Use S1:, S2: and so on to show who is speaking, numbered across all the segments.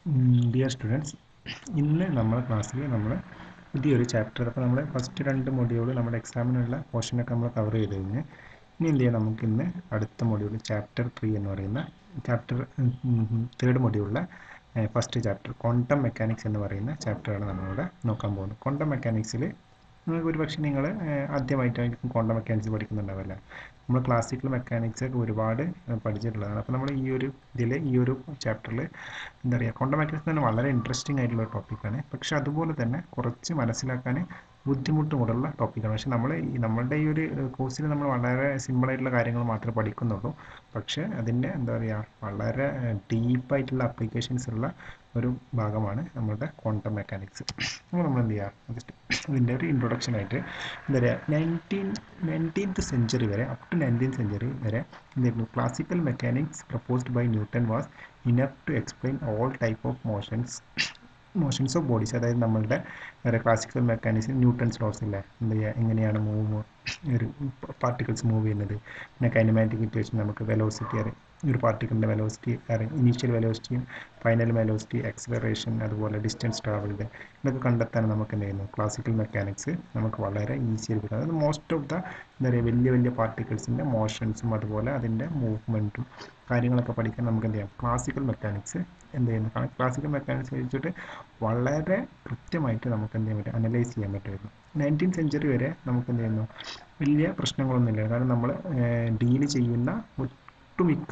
S1: dear students ഇന്ന് നമ്മളെ ക്ലാസ്സിൽ നമ്മൾ പുതിയൊരു ചാപ്റ്റർ അപ്പോൾ നമ്മുടെ ഫസ്റ്റ് രണ്ട് മൊഡ്യൂൾ നമ്മുടെ എക്സാമിനുള്ള പോർഷനൊക്കെ നമ്മൾ കവർ ചെയ്ത് കഴിഞ്ഞ് ഇനി എന്ത് ചെയ്യാം നമുക്ക് ഇന്ന് അടുത്ത മൊഡ്യൂൾ ചാപ്റ്റർ ത്രീ എന്ന് പറയുന്ന ചാപ്റ്റർ തേർഡ് മൊഡ്യൂളിലെ ഫസ്റ്റ് ചാപ്റ്റർ ക്വാണ്ടം മെക്കാനിക്സ് എന്ന് പറയുന്ന ചാപ്റ്ററാണ് നമ്മളിവിടെ നോക്കാൻ പോകുന്നത് ക്വാണ്ടം മെക്കാനിക്സിൽ നിങ്ങൾക്ക് ഒരു പക്ഷേ നിങ്ങൾ ആദ്യമായിട്ടായിരിക്കും ക്വാണ്ടം മെക്കാനിക്സ് പഠിക്കുന്നുണ്ടാവില്ല നമ്മൾ ക്ലാസിക്കൽ മെക്കാനിക്സ് ഒക്കെ ഒരുപാട് പഠിച്ചിട്ടുള്ളതാണ് അപ്പോൾ നമ്മൾ ഈ ഒരു ഇതിൽ ഈ ഒരു ചാപ്റ്ററിൽ എന്താ പറയുക ക്വാണ്ടം മെക്കാനിക്സ് തന്നെ വളരെ ഇൻട്രസ്റ്റിംഗ് ആയിട്ടുള്ള ടോപ്പിക്കാണ് പക്ഷെ അതുപോലെ തന്നെ കുറച്ച് മനസ്സിലാക്കാൻ ബുദ്ധിമുട്ടുമുള്ള ടോപ്പിക്കാണ് പക്ഷെ നമ്മൾ ഈ നമ്മളുടെ ഈ ഒരു കോഴ്സിൽ നമ്മൾ വളരെ സിമ്പിളായിട്ടുള്ള കാര്യങ്ങൾ മാത്രമേ പഠിക്കുന്നുള്ളൂ പക്ഷേ അതിൻ്റെ എന്താ പറയുക വളരെ ഡീപ്പായിട്ടുള്ള അപ്ലിക്കേഷൻസ് ഉള്ള ഒരു ഭാഗമാണ് നമ്മളുടെ ക്വാണ്ടം മെക്കാനിക്സ് അപ്പോൾ നമ്മൾ എന്ത് ചെയ്യുക ജസ്റ്റ് ഇതിൻ്റെ ഒരു ഇൻട്രൊഡക്ഷൻ ആയിട്ട് എന്താ പറയുക നയൻറ്റീൻ നയൻറ്റീൻത്ത് സെഞ്ചുറി വരെ അപ് ടു നയൻറ്റീൻ സെഞ്ചുറി വരെ എന്തായിരുന്നു classical mechanics proposed by Newton was enough to explain all type of motions motions of bodies അതായത് നമ്മളുടെ വേറെ ക്ലാസിക്കൽ മെക്കാനിക്സ് ന്യൂട്ടൺസ് ലോസ് ഇല്ലേ എന്താ ചെയ്യുക എങ്ങനെയാണ് മൂവ് ഒരു പാർട്ടിക്കിൾസ് മൂവ് ചെയ്യുന്നത് പിന്നെ കൈനമാറ്റിക് ഇക്വേഷൻ നമുക്ക് വെലോസിറ്റി അറിയാം ഒരു പാർട്ടിക്കിളിൻ്റെ വെലോസിറ്റി അറിയാം ഇനീഷ്യൽ വെലോസിറ്റിയും ഫൈനൽ വെലോസിറ്റി എക്സലറേഷൻ അതുപോലെ ഡിസ്റ്റൻസ് ട്രാവൽഡ് ഇതൊക്കെ കണ്ടെത്താൻ നമുക്ക് എന്ത് ചെയ്യുന്നു ക്ലാസിക്കൽ മെക്കാനിക്സ് നമുക്ക് വളരെ ഈസി ആയിട്ട് അതായത് മോസ്റ്റ് ഓഫ് ദ എന്താ പറയുക വലിയ വലിയ പാർട്ടിക്കിൾസിൻ്റെ മോഷൻസും അതുപോലെ അതിൻ്റെ മൂവ്മെൻറ്റും കാര്യങ്ങളൊക്കെ പഠിക്കാൻ നമുക്ക് എന്ത് ചെയ്യാം ക്ലാസിക്കൽ മെക്കാനിക്സ് എന്ത് ചെയ്യുന്നു ക്ലാസിക്കൽ മെക്കാനിക്സ് വെച്ചിട്ട് വളരെ കൃത്യമായിട്ട് നമുക്ക് എന്ത് ചെയ്യാൻ പറ്റും അനലൈസ് ചെയ്യാൻ പറ്റുമായിരുന്നു നയൻറ്റീൻ സെഞ്ചുറി വരെ നമുക്ക് എന്ത് ചെയ്യുന്നു വലിയ പ്രശ്നങ്ങളൊന്നുമില്ല കാരണം നമ്മൾ ഡീൽ ചെയ്യുന്ന ഒട്ടുമിക്ക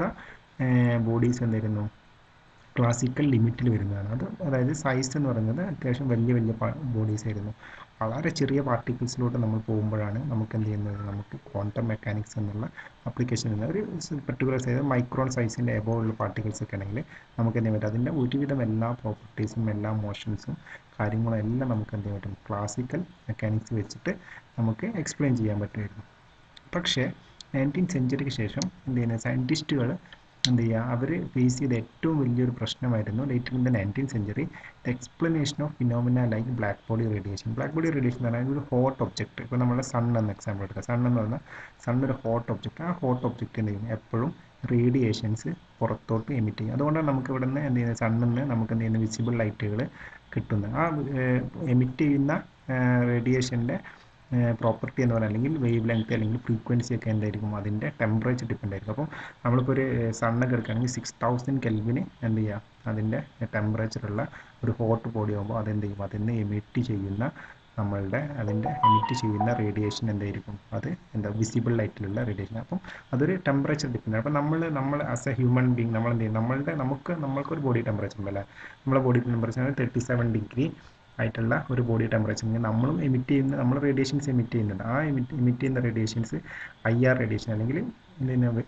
S1: ബോഡീസ് എന്തായിരുന്നു ക്ലാസിക്കൽ ലിമിറ്റിൽ വരുന്നതാണ് അത് അതായത് സൈസ് എന്ന് പറയുന്നത് അത്യാവശ്യം വലിയ വലിയ ബോഡീസ് ആയിരുന്നു വളരെ ചെറിയ പാർട്ടിക്കിൾസിലോട്ട് നമ്മൾ പോകുമ്പോഴാണ് നമുക്ക് എന്ത് ചെയ്യുന്നത് നമുക്ക് ക്വാണ്ടം മെക്കാനിക്സ് എന്നുള്ള അപ്ലിക്കേഷൻ എന്ന ഒരു പെർട്ടിക്കുലർ സൈസ് മൈക്രോൺ സൈസിൻ്റെ എബോ ഉള്ള പാർട്ടിക്കിൾസ് ഒക്കെ ആണെങ്കിൽ നമുക്ക് എന്ത് ചെയ്യാൻ പറ്റും അതിൻ്റെ ഒരുവിധം എല്ലാ പ്രോപ്പർട്ടീസും എല്ലാ മോഷൻസും കാര്യങ്ങളും എല്ലാം നമുക്ക് എന്ത് ചെയ്യാൻ പറ്റും ക്ലാസിക്കൽ മെക്കാനിക്സ് വെച്ചിട്ട് നമുക്ക് എക്സ്പ്ലെയിൻ ചെയ്യാൻ പറ്റുമായിരുന്നു പക്ഷേ നയൻറ്റീൻ സെഞ്ചുറിക്ക് ശേഷം എന്ത് ചെയ്യുന്നത് സയൻറ്റിസ്റ്റുകൾ എന്ത് ചെയ്യുക അവർ ഫേസ് ചെയ്ത ഏറ്റവും വലിയൊരു പ്രശ്നമായിരുന്നു later in the nineteen century the explanation of phenomena like black body radiation black body radiation എന്ന് പറഞ്ഞാൽ ഒരു ഹോട്ട് ഒബ്ജക്റ്റ് ഇപ്പോൾ നമ്മുടെ സൺ എന്ന എക്സാമ്പിൾ എടുക്കുക സൺ എന്ന് പറഞ്ഞാൽ സൺ ഒരു ഹോട്ട് ഒബ്ജക്റ്റ് ആ ഹോട്ട് ഒബ്ജക്റ്റ് എന്ത് ചെയ്യും എപ്പോഴും റേഡിയേഷൻസ് പുറത്തോട്ട് എമിറ്റ് ചെയ്യും അതുകൊണ്ടാണ് നമുക്ക് ഇവിടെ നിന്ന് എന്ത് ചെയ്യുന്നത് സണ്ണിൽ നിന്ന് നമുക്ക് എന്ത് ചെയ്യുന്നത് വിസിബിൾ ലൈറ്റുകൾ കിട്ടുന്നത് ആ എമിറ്റ് ചെയ്യുന്ന റേഡിയേഷൻ്റെ പ്രോപ്പർട്ടി എന്ന് പറയുന്നത് അല്ലെങ്കിൽ വേവ് ലെങ്ത് അല്ലെങ്കിൽ ഫ്രീക്വൻസി ഒക്കെ എന്തായിരിക്കും അതിൻ്റെ ടെമ്പറേച്ചർ ഡിപ്പെൻഡ് ആയിരിക്കും അപ്പം നമ്മളിപ്പോൾ ഒരു സണ്ണൊക്കെ എടുക്കുകയാണെങ്കിൽ സിക്സ് തൗസൻഡ് കെൽവിന് എന്ത് ചെയ്യുക അതിൻ്റെ ടെമ്പറേച്ചറുള്ള ഒരു ഹോട്ട് ബോഡി ആകുമ്പോൾ അതെന്ത് ചെയ്യും അതിൽ നിന്ന് എമിറ്റ് ചെയ്യുന്ന നമ്മളുടെ അതിൻ്റെ എമിറ്റ് ചെയ്യുന്ന റേഡിയേഷൻ എന്തായിരിക്കും അത് എന്താ വിസിബിൾ ലൈറ്റിലുള്ള റേഡിയേഷൻ അപ്പം അതൊരു ടെമ്പറേച്ചർ ഡിപ്പെൻഡ് അപ്പം നമ്മൾ നമ്മൾ ആസ് എ ഹ്യൂമൻ ബീങ് നമ്മൾ എന്ത് ചെയ്യും നമ്മളുടെ നമുക്ക് നമ്മൾക്കൊരു ബോഡി ടെമ്പറേച്ചർ ഉണ്ടല്ലേ നമ്മളെ body temperature thirty seven degree ആയിട്ടുള്ള ഒരു ബോഡി ടെമ്പറേച്ചർ നമ്മളും എമിറ്റ് ചെയ്യുന്ന നമ്മൾ റേഡിയേഷൻസ് എമിറ്റ് ചെയ്യുന്നുണ്ട് ആ എമിറ്റ് എമിറ്റ് ചെയ്യുന്ന റേഡിയേഷൻസ് ഐ ആർ റേഡിയേഷൻ അല്ലെങ്കിൽ എന്താണ്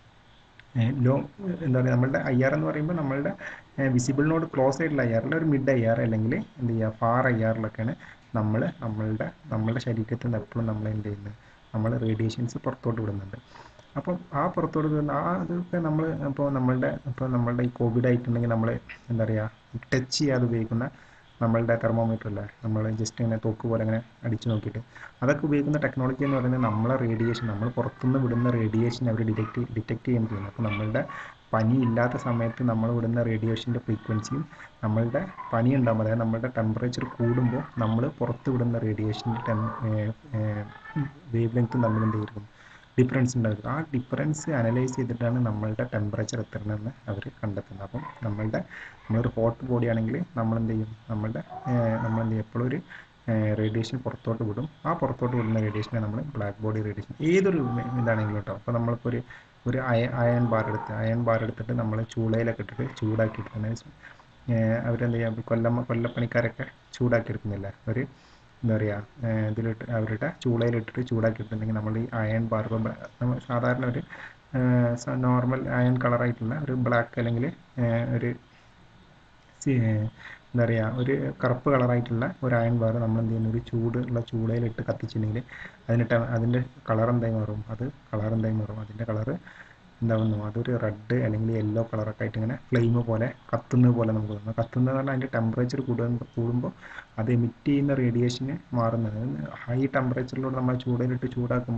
S1: ലോ എന്താ പറയുക നമ്മളുടെ ഐ ആർ എന്ന് പറയുമ്പോൾ നമ്മളുടെ വിസിബിളിനോട് ക്ലോസ് ആയിട്ടുള്ള ഐ ആറിൽ ഒരു മിഡ് ഐ ആർ അല്ലെങ്കിൽ എന്ത് ചെയ്യുക ഫാർ ഐ ആറിലൊക്കെയാണ് നമ്മൾ നമ്മളുടെ നമ്മളുടെ ശരീരത്തിൽ നിന്ന് എപ്പോഴും നമ്മൾ എന്ത് ചെയ്യുന്നത് നമ്മൾ റേഡിയേഷൻസ് പുറത്തോട്ട് വിടുന്നുണ്ട് അപ്പം ആ പുറത്തോട്ട് വിടുന്ന ആ അതൊക്കെ നമ്മൾ ഇപ്പോൾ നമ്മളുടെ ഇപ്പോൾ നമ്മളുടെ ഈ കോവിഡ് ആയിട്ടുണ്ടെങ്കിൽ നമ്മൾ എന്താ പറയുക ടച്ച് ചെയ്യാതെ ഉപയോഗിക്കുന്ന നമ്മളുടെ തെർമോമീറ്റർ അല്ലേ നമ്മൾ ജസ്റ്റ് ഇങ്ങനെ തോക്ക് പോലെ അങ്ങനെ അടിച്ചു നോക്കിയിട്ട് അതൊക്കെ ഉപയോഗിക്കുന്ന ടെക്നോളജി എന്ന് പറയുന്നത് നമ്മളെ റേഡിയേഷൻ നമ്മൾ പുറത്തുനിന്ന് വിടുന്ന റേഡിയേഷൻ അവർ ഡിറ്റക്ട് ഡിറ്റക്ട് ചെയ്യാൻ ചെയ്യുന്നത് അപ്പോൾ നമ്മളുടെ പനി ഇല്ലാത്ത സമയത്ത് നമ്മൾ വിടുന്ന റേഡിയേഷൻ്റെ ഫ്രീക്വൻസിയും നമ്മളുടെ പനി ഉണ്ടാകുമ്പോൾ അതായത് നമ്മളുടെ ടെമ്പറേച്ചർ കൂടുമ്പോൾ നമ്മൾ പുറത്ത് വിടുന്ന റേഡിയേഷൻ്റെ ടെം വേവ് ലെങ്ത്തും തമ്മിൽ എന്തായിരിക്കും ഡിഫറൻസ് ഉണ്ടാകും ആ ഡിഫറൻസ് അനലൈസ് ചെയ്തിട്ടാണ് നമ്മളുടെ ടെമ്പറേച്ചർ എത്തണമെന്ന് അവർ കണ്ടെത്തുന്നത് അപ്പം നമ്മളുടെ നമ്മളൊരു ഹോട്ട് ബോഡി ആണെങ്കിൽ നമ്മൾ എന്ത് ചെയ്യും നമ്മളുടെ നമ്മൾ എന്ത് ചെയ്യും എപ്പോഴും ഒരു റേഡിയേഷൻ പുറത്തോട്ട് വിടും ആ പുറത്തോട്ട് വിടുന്ന റേഡിയേഷനെ നമ്മൾ ബ്ലാക്ക് ബോഡി റേഡിയേഷൻ ഏതൊരു ഇതാണെങ്കിലും കേട്ടോ അപ്പോൾ നമ്മളിപ്പോൾ ഒരു ഒരു അയ അയൺ ബാർ എടുത്ത് അയൺ ബാർ എടുത്തിട്ട് നമ്മൾ ചൂളയിലൊക്കെ ഇട്ടിട്ട് ചൂടാക്കി എടുക്കുന്നത് അവരെന്ത് ചെയ്യാം കൊല്ലമ്മ കൊല്ലപ്പണിക്കാരൊക്കെ ചൂടാക്കി എടുക്കുന്നില്ല ഒരു എന്താ പറയുക ഇതിലിട്ട് അവരുടെ ചൂളയിലിട്ടിട്ട് ചൂടാക്കി എടുത്തിട്ടുണ്ടെങ്കിൽ നമ്മൾ ഈ അയൺ ബാർ നമ്മൾ സാധാരണ ഒരു നോർമൽ അയൺ കളറായിട്ടുള്ള ഒരു ബ്ലാക്ക് അല്ലെങ്കിൽ ഒരു എന്താ പറയുക ഒരു കറുപ്പ് കളറായിട്ടുള്ള ഒരു അയൺ ബാർ നമ്മൾ എന്ത് ചെയ്യുന്നു ഒരു ചൂടുള്ള ചൂടയിലിട്ട് കത്തിച്ചിട്ടുണ്ടെങ്കിൽ അതിന് അതിൻ്റെ കളർ എന്തായി മാറും അത് കളർ എന്തായി മാറും അതിൻ്റെ കളറ് എന്താവുന്നു അതൊരു റെഡ് അല്ലെങ്കിൽ യെല്ലോ കളറൊക്കെ ആയിട്ട് ഇങ്ങനെ ഫ്ലെയിം പോലെ കത്തുന്നത് പോലെ നമുക്ക് തോന്നുന്നു കത്തുന്നത് പറഞ്ഞാൽ അതിൻ്റെ ടെമ്പറേച്ചർ കൂടുമ്പോൾ കൂടുമ്പോൾ അത് എമിറ്റ് ചെയ്യുന്ന റേഡിയേഷന് മാറുന്നത് ഹൈ ടെമ്പറേച്ചറിലൂടെ നമ്മൾ ചൂടയിലിട്ട് ചൂടാക്കുമ്പോൾ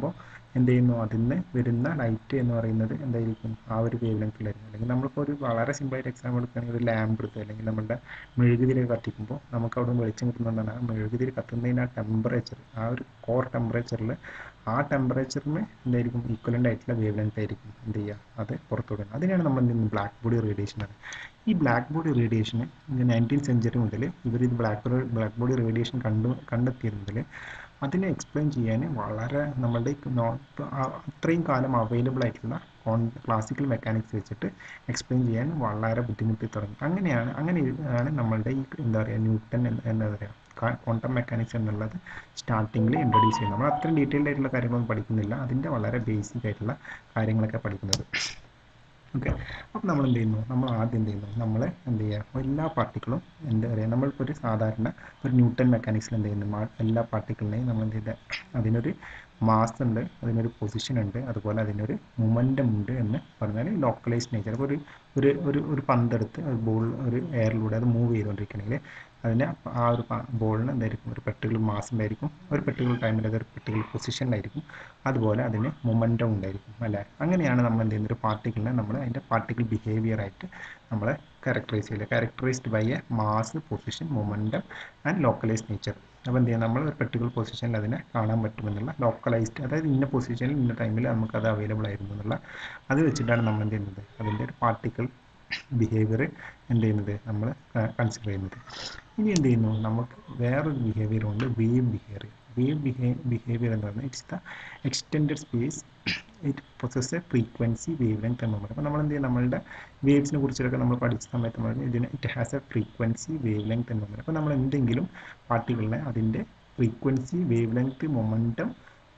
S1: എന്ത് ചെയ്യുന്നു അതിൽ നിന്ന് വരുന്ന ലൈറ്റ് എന്ന് പറയുന്നത് എന്തായിരിക്കും ആ ഒരു വേവ് ലെങ്ത്തിലായിരിക്കും അല്ലെങ്കിൽ നമ്മളിപ്പോൾ ഒരു വളരെ സിമ്പിളായിട്ട് എക്സാമ്പിൾ എടുക്കുകയാണെങ്കിൽ ഒരു ലാമ്പ് എടുത്ത് അല്ലെങ്കിൽ നമ്മുടെ മെഴുകുതിരി കത്തിക്കുമ്പോൾ നമുക്ക് അവിടെ നിന്ന് വെളിച്ചം കിട്ടുന്നതാണ് ആ മെഴുകുതിരി കത്തുന്നതിന് ആ ടെമ്പറേച്ചർ ആ ഒരു കോർ ടെമ്പറേച്ചറിൽ ആ ടെമ്പറേച്ചറിന് എന്തായിരിക്കും ഈക്വലൻ്റ് ആയിട്ടുള്ള വേവ് ലെങ്ത് ആയിരിക്കും എന്ത് ചെയ്യുക അത് പുറത്തു വിടുന്നത് അതിനാണ് നമ്മൾ എന്ത് ചെയ്യുന്നത് ബ്ലാക്ക് ബോഡി റേഡിയേഷൻ ആണ് ഈ ബ്ലാക്ക് ബോഡി റേഡിയേഷന് നയൻറ്റീൻ സെഞ്ചുറി മുതൽ ഇവർ ഇത് ബ്ലാക്ക് ബ്ലാക്ക് ബോഡി റേഡിയേഷൻ കണ്ടു കണ്ടെത്തിയിരുന്നതിൽ അതിനെ എക്സ്പ്ലെയിൻ ചെയ്യാൻ വളരെ നമ്മളുടെ അത്രയും കാലം അവൈലബിൾ ആയിട്ടുള്ള ക്ലാസിക്കൽ മെക്കാനിക്സ് വെച്ചിട്ട് എക്സ്പ്ലെയിൻ ചെയ്യാൻ വളരെ ബുദ്ധിമുട്ടി തുടങ്ങി അങ്ങനെയാണ് അങ്ങനെയാണ് നമ്മളുടെ ഈ എന്താ പറയുക ന്യൂട്ടൺ എന്താ പറയുക ക്വാണ്ടം മെക്കാനിക്സ് എന്നുള്ളത് സ്റ്റാർട്ടിങ്ങിൽ ഇൻട്രൊഡ്യൂസ് ചെയ്യുന്നത് നമ്മൾ അത്രയും ഡീറ്റെയിൽഡ് ആയിട്ടുള്ള കാര്യങ്ങളൊന്നും പഠിക്കുന്നില്ല അതിൻ്റെ വളരെ ബേസിക് ആയിട്ടുള്ള കാര്യങ്ങളൊക്കെ പഠിക്കുന്നത് ഓക്കെ അപ്പോൾ നമ്മൾ എന്ത് ചെയ്യുന്നു നമ്മൾ ആദ്യം എന്ത് ചെയ്യുന്നു നമ്മൾ എന്ത് ചെയ്യുക എല്ലാ പാർട്ടിക്കിളും എന്താ പറയുക നമ്മളിപ്പോൾ ഒരു സാധാരണ ഒരു ന്യൂട്ടൺ മെക്കാനിക്സിൽ എന്ത് ചെയ്യുന്നു എല്ലാ പാർട്ടിക്കിളിനെയും നമ്മൾ എന്ത് ചെയ്ത അതിനൊരു മാസ് ഉണ്ട് അതിനൊരു പൊസിഷൻ ഉണ്ട് അതുപോലെ അതിനൊരു മൊമെൻറ്റം ഉണ്ട് എന്ന് പറഞ്ഞാൽ ലോക്കലൈസ്ഡ് നേച്ചർ അപ്പോൾ ഒരു ഒരു ഒരു ഒരു പന്തെടുത്ത് ഒരു ബോൾ ഒരു എയറിലൂടെ അത് മൂവ് ചെയ്തുകൊണ്ടിരിക്കണമെങ്കിൽ അതിന് ആ ഒരു ബോളിന് എന്തായിരിക്കും ഒരു പെർട്ടിക്കുലർ മാസ് ഉണ്ടായിരിക്കും ഒരു പെർട്ടിക്കുലർ ടൈമിൽ അതൊരു പെർട്ടിക്കുലർ പൊസിഷനിലായിരിക്കും അതുപോലെ അതിന് മൊമെൻറ്റം ഉണ്ടായിരിക്കും അല്ലേ അങ്ങനെയാണ് നമ്മൾ എന്ത് ചെയ്യുന്നത് ഒരു പാർട്ടിക്കിളിനെ നമ്മൾ അതിൻ്റെ പാർട്ടിക്കിൾ ബിഹേവിയർ ആയിട്ട് നമ്മൾ ക്യാരക്ടറൈസ് ചെയ്യുക characterised by a mass position momentum and localised nature അപ്പോൾ എന്ത് ചെയ്യുക നമ്മൾ ഒരു പെർട്ടിക്കുലർ പൊസിഷനിൽ അതിനെ കാണാൻ പറ്റുമെന്നുള്ള ലോക്കലൈസ്ഡ് അതായത് ഇന്ന പൊസിഷനിൽ ഇന്ന ടൈമിൽ നമുക്ക് അത് അവൈലബിൾ ആയിരുന്നു എന്നുള്ള അത് വെച്ചിട്ടാണ് നമ്മൾ എന്ത് ചെയ്യുന്നത് അതിൻ്റെ ഒരു പാർട്ടിക്കിൾ ബിഹേവിയർ എന്ത് ചെയ്യുന്നത് നമ്മൾ കൺസിഡർ ചെയ്യുന്നത് ഇനി എന്ത് ചെയ്യുന്നു നമുക്ക് വേറൊരു ബിഹേവിയർ ഉണ്ട് വേവ് ബിഹേവിയർ വേവ് ബിഹേ ബിഹേവിയർ എന്ന് പറഞ്ഞാൽ it's the extended space it process a frequency wave length എന്ന് പറയുന്നത് അപ്പോൾ നമ്മൾ എന്ത് ചെയ്യും നമ്മളുടെ വേവ്സിനെ കുറിച്ചൊക്കെ നമ്മൾ പഠിച്ച സമയത്ത് നമ്മൾ ഇതിന് it has a frequency wave length എന്ന് പറയുന്നത് അപ്പോൾ നമ്മൾ എന്തെങ്കിലും പാർട്ടികളിനെ അതിൻ്റെ ഫ്രീക്വൻസി വേവ് ലെങ്ത് മൊമെൻറ്റം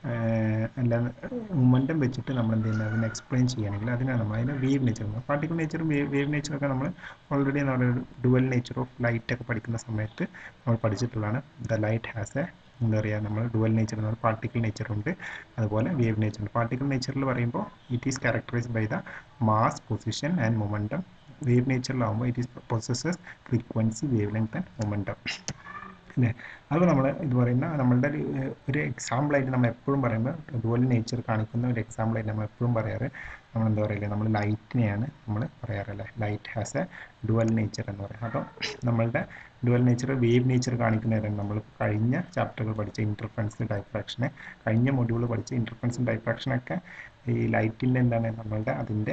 S1: അല്ലാതെ മൊമെൻറ്റം വെച്ചിട്ട് നമ്മൾ എന്ത് ചെയ്യുന്നത് അതിനെ എക്സ്പ്ലെയിൻ ചെയ്യുകയാണെങ്കിൽ അതിനാണ് നമ്മൾ അതിനെ വേവ് നേച്ചർ പാർട്ടിക്കൽ നേച്ചറും വേവ് നേച്ചറൊക്കെ നമ്മൾ ഓൾറെഡി എന്ന് പറയുന്നത് ഡുവൽ നേച്ചർ ഓഫ് ലൈറ്റ് ഒക്കെ പഠിക്കുന്ന സമയത്ത് നമ്മൾ പഠിച്ചിട്ടുള്ളതാണ് ദ ലൈറ്റ് ഹാസ് എ എന്താ പറയുക നമ്മൾ ഡുവൽ നേച്ചർ എന്ന് പറഞ്ഞാൽ പാർട്ടിക്കൽ നേച്ചർ ഉണ്ട് അതുപോലെ വേവ് നേച്ചർ ഉണ്ട് പാർട്ടിക്കൽ നേച്ചറിൽ പറയുമ്പോൾ it is characterised by the mass position and momentum wave നേച്ചറിലാവുമ്പോൾ it is processes frequency wave length and momentum അല്ലേ അത് നമ്മൾ ഇത് പറയുന്ന നമ്മളുടെ ഒരു ഒരു എക്സാമ്പിളായിട്ട് നമ്മൾ എപ്പോഴും പറയുമ്പോൾ അതുപോലെ നേച്ചർ കാണിക്കുന്ന ഒരു എക്സാമ്പിളായിട്ട് നമ്മൾ എപ്പോഴും പറയാറ് നമ്മൾ എന്താ പറയില്ല നമ്മൾ ലൈറ്റിനെയാണ് നമ്മൾ പറയാറല്ലേ light has a dual nature എന്ന് പറയും അപ്പം നമ്മളുടെ ഡുവൽ നേച്ചർ വേവ് നേച്ചർ കാണിക്കുന്നവരാണ് നമ്മൾ കഴിഞ്ഞ ചാപ്റ്ററുകൾ പഠിച്ച ഇൻ്റർഫറൻസ് ഡൈഫ്രാക്ഷനെ കഴിഞ്ഞ മൊഡ്യൂൾ പഠിച്ച ഇൻ്റർഫറൻസ് ഡൈഫ്രാക്ഷനൊക്കെ ഈ ലൈറ്റിൻ്റെ എന്താണ് നമ്മളുടെ അതിൻ്റെ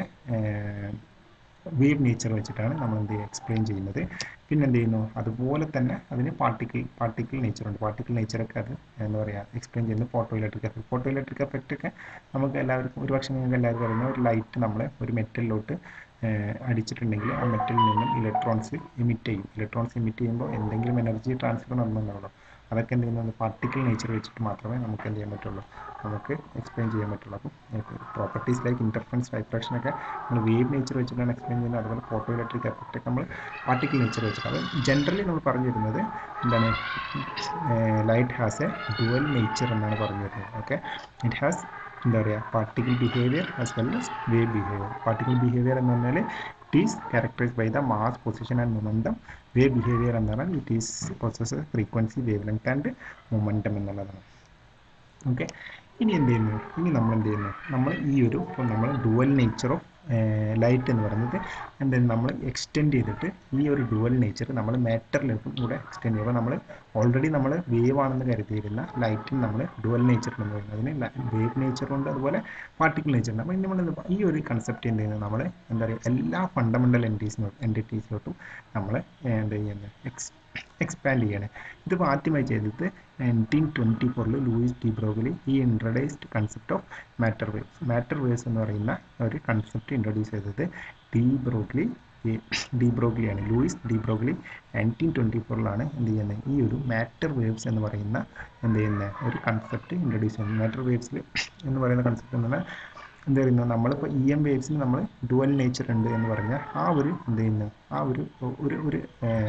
S1: വേവ് നേച്ചർ വെച്ചിട്ടാണ് നമ്മൾ എന്ത് ചെയ്യുക എക്സ്പ്ലെയിൻ ചെയ്യുന്നത് പിന്നെ എന്ത് ചെയ്യുന്നു അതുപോലെ തന്നെ അതിന് പാർട്ടിക്കിൾ പാർട്ടിക്കിൾ നേച്ചർ ഉണ്ട് പാർട്ടിക്കിൾ നേച്ചറൊക്കെ അത് എന്താ പറയുക എക്സ്പ്ലെയിൻ ചെയ്യുന്നത് photo electric effect photo electric effect ഒക്കെ നമുക്ക് എല്ലാവർക്കും ഒരുപക്ഷെ നിങ്ങൾക്ക് എല്ലാവർക്കും അറിയുന്ന ഒരു ലൈറ്റ് നമ്മൾ ഒരു മെറ്റലിലോട്ട് അടിച്ചിട്ടുണ്ടെങ്കിൽ ആ മെറ്റലിൽ നിന്നും ഇലക്ട്രോൺസ് ഇമിറ്റ് ചെയ്യും ഇലക്ട്രോൺസ് ഇമിറ്റ് ചെയ്യുമ്പോൾ എന്തെങ്കിലും എനർജി ട്രാൻസ്ഫർ നടന്നുണ്ടാവുള്ളൂ അതൊക്കെ എന്ത് ചെയ്യുന്നത് പാർട്ടിക്കിൾ നേച്ചർ വെച്ചിട്ട് മാത്രമേ നമുക്ക് എന്ത് ചെയ്യാൻ പറ്റുള്ളൂ നമുക്ക് എക്സ്പ്ലെയിൻ ചെയ്യാൻ പറ്റുള്ളൂ അപ്പം പ്രോപ്പർട്ടീസ് ലൈക്ക് ഇൻ്റർഫറൻസ് വൈബ്രേഷൻ ഒക്കെ നമ്മൾ വേവ് നേച്ചർ വെച്ചിട്ടാണ് എക്സ്പ്ലെയിൻ ചെയ്യുന്നത് അതുപോലെ ഫോട്ടോ ഇലക്ട്രിക് എഫക്റ്റ് ഒക്കെ നമ്മൾ പാർട്ടിക്കിൾ നേച്ചർ വെച്ചിട്ടാണ് അത് ജനറലി നമ്മൾ പറഞ്ഞു തരുന്നത് എന്താണ് light has a dual nature എന്നാണ് പറഞ്ഞു തരുന്നത് ഓക്കെ ഇറ്റ് ഹാസ് എന്താ പറയുക particle behaviour as well as wave behaviour particle behaviour എന്ന് പറഞ്ഞാൽ it is characterised by the mass position and momentum wave behaviour എന്ന് പറഞ്ഞാൽ it is process frequency wave length and momentum എന്നുള്ളതാണ് okay ഇനി എന്ത് ചെയ്യുന്നു ഇനി നമ്മൾ എന്ത് ചെയ്യുന്നു നമ്മൾ ഈ ഒരു ഇപ്പോൾ നമ്മൾ ഡുവൽ നേച്ചർ ഓഫ് ലൈറ്റ് എന്ന് പറയുന്നത് എന്തായാലും നമ്മൾ എക്സ്റ്റെൻഡ് ചെയ്തിട്ട് ഈ ഒരു ഡുവൽ നേച്ചർ നമ്മൾ മാറ്ററിലേക്കും കൂടെ എക്സ്റ്റെൻഡ് ചെയ്യുമ്പോൾ നമ്മൾ ഓൾറെഡി നമ്മൾ വേവ് ആണെന്ന് കരുതിയിരുന്ന ലൈറ്റിന് നമ്മൾ ഡുവൽ നേച്ചർ എന്ന് പറയുന്നത് അതിന് വേവ് നേച്ചറുണ്ട് അതുപോലെ പാർട്ടിക്കിൾ നേച്ചറുണ്ട് അപ്പോൾ നമ്മൾ ഈ ഒരു കൺസെപ്റ്റ് എന്ത് ചെയ്യുന്നത് നമ്മൾ എന്താ പറയുക എല്ലാ ഫണ്ടമെൻ്റൽ എൻറ്റീസിനോട്ടും എൻറ്റിറ്റീസിലോട്ടും നമ്മൾ എന്താ ചെയ്യുന്നത് എക്സ് എക്സ്പാൻഡ് ചെയ്യണേ ഇതിപ്പോൾ ആദ്യമായി ചെയ്തത് നയൻറ്റീൻ ട്വൻറ്റി ഫോറിൽ ലൂയിസ് ഡി ബ്രോഗലി ഈ introduced concept of matter waves matter waves എന്ന് പറയുന്ന ഒരു കൺസെപ്റ്റ് ഇൻട്രൊഡ്യൂസ് ചെയ്തത് ഡി ബ്രോഗ്ലി ഡി ബ്രോഗ്ലിയാണ് Louis de Broglie nineteen twenty ഫോറിലാണ് എന്ത് ചെയ്യുന്നത് ഈ ഒരു മാറ്റർ വേവ്സ് എന്ന് പറയുന്ന എന്ത് ചെയ്യുന്ന ഒരു കൺസെപ്റ്റ് ഇൻട്രൊഡ്യൂസ് ചെയ്യുന്നത് മാറ്റർ വേവ്സിൽ എന്ന് പറയുന്ന കൺസെപ്റ്റ് എന്ന് പറഞ്ഞാൽ എന്താ പറയുന്നത് നമ്മളിപ്പോൾ ഇ എം വേവ്സിന് നമ്മൾ ഡുവൽ നേച്ചർ ഉണ്ട് എന്ന് പറഞ്ഞാൽ ആ ഒരു എന്ത് ചെയ്യുന്നു ആ ഒരു ഒരു ഒരു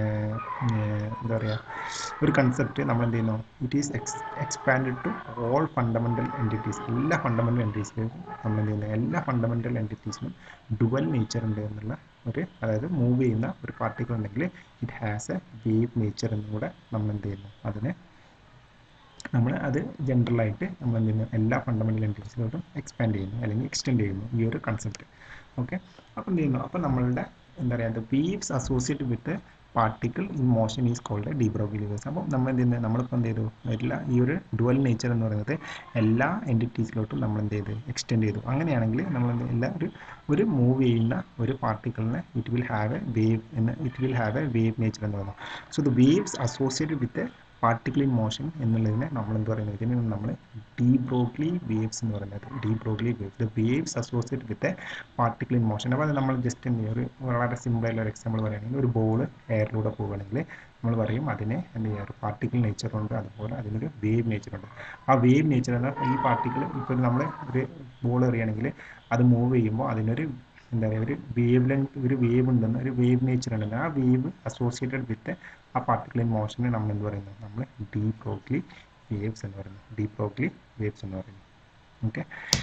S1: എന്താ പറയുക ഒരു കൺസെപ്റ്റ് നമ്മൾ എന്ത് ചെയ്യുന്നു ഇറ്റ് ഈസ് എക്സ് expand to all fundamental entities എല്ലാ ഫണ്ടമെൻ്റൽ എൻറ്റിറ്റീസിലും നമ്മൾ എന്ത് ചെയ്യുന്നത് എല്ലാ ഫണ്ടമെൻ്റൽ എൻറ്റിറ്റീസിനും ഡുവൽ നേച്ചർ ഉണ്ട് എന്നുള്ള ഒരു അതായത് മൂവ് ചെയ്യുന്ന ഒരു പാർട്ടിക്കിൾ ഉണ്ടെങ്കിൽ it has a wave nature എന്നും കൂടെ നമ്മൾ എന്ത് ചെയ്യുന്നു അതിനെ നമ്മൾ അത് ജനറലായിട്ട് നമ്മൾ എന്ത് ചെയ്യുന്നു എല്ലാ ഫണ്ടമെൻ്റൽ എൻറ്റിറ്റീസിലോട്ടും എക്സ്പാൻഡ് ചെയ്യുന്നു അല്ലെങ്കിൽ എക്സ്റ്റെൻഡ് ചെയ്യുന്നു ഈ ഒരു കൺസെപ്റ്റ് ഓക്കെ അപ്പോൾ എന്ത് ചെയ്യുന്നു അപ്പോൾ നമ്മളുടെ എന്താ പറയുക waves associate with particle in motion is called de Broglie ലിവേഴ്സ് അപ്പോൾ നമ്മൾ എന്ത് ചെയ്യുന്നത് നമ്മളിപ്പോൾ എന്ത് ചെയ്തു എല്ലാ ഈ ഒരു ഡുവൽ നേച്ചർ എന്ന് പറയുന്നത് എല്ലാ എൻറ്റിറ്റീസിലോട്ടും നമ്മൾ എന്ത് ചെയ്ത് എക്സ്റ്റെൻഡ് ചെയ്തു അങ്ങനെയാണെങ്കിൽ നമ്മൾ എന്ത് എല്ലാ ഒരു ഒരു മൂവ് ചെയ്യുന്ന ഒരു പാർട്ടിക്കിളിനെ it will have a wave എന്ന് it will have a wave nature എന്ന് പറയുന്നത് so the waves associated with particle in motion എന്നുള്ളതിനെ നമ്മൾ എന്ത് പറയുന്നത് ഇതിനെ നമ്മൾ ഡീ ബ്രോഗ്ലി വേവ്സ് എന്ന് പറയുന്നത് de Broglie waves the waves associate with particle in motion അപ്പോൾ അത് നമ്മൾ ജസ്റ്റ് എന്ത് ചെയ്യും ഒരു വളരെ സിമ്പിളായിട്ടുള്ള ഒരു എക്സാമ്പിൾ പറയുകയാണെങ്കിൽ ഒരു ബോൾ എയറിലൂടെ പോവുകയാണെങ്കിൽ നമ്മൾ പറയും അതിനെ എന്ത് ചെയ്യുക ഒരു പാർട്ടിക്കിൾ നേച്ചറുണ്ട് അതുപോലെ അതിനൊരു വേവ് നേച്ചറുണ്ട് ആ വേവ് നേച്ചർ എന്നാൽ ഈ പാർട്ടിക്കിൾ ഇപ്പോൾ നമ്മൾ ഒരു ബോൾ എറിയുകയാണെങ്കിൽ അത് മൂവ് ചെയ്യുമ്പോൾ അതിനൊരു എന്താ പറയുക ഒരു വേവ് ലെങ്ത് ഒരു വേവ് ഉണ്ടെന്ന് ഒരു വേവ് നേച്ചർ ഉണ്ടെന്ന് ആ വേവ് അസോസിയേറ്റഡ് വിത്ത് ആ പാർട്ടിക്കിൾ ഇൻ മോഷനെ നമ്മൾ എന്ത് പറയുന്നത് നമ്മൾ ഡീപ് റോഗ്ലി വേവ്സ് എന്ന് പറയുന്നത് ഡീപ് റോഗ്ലി വേവ്സ് എന്ന് പറയുന്നത് ഓക്കെ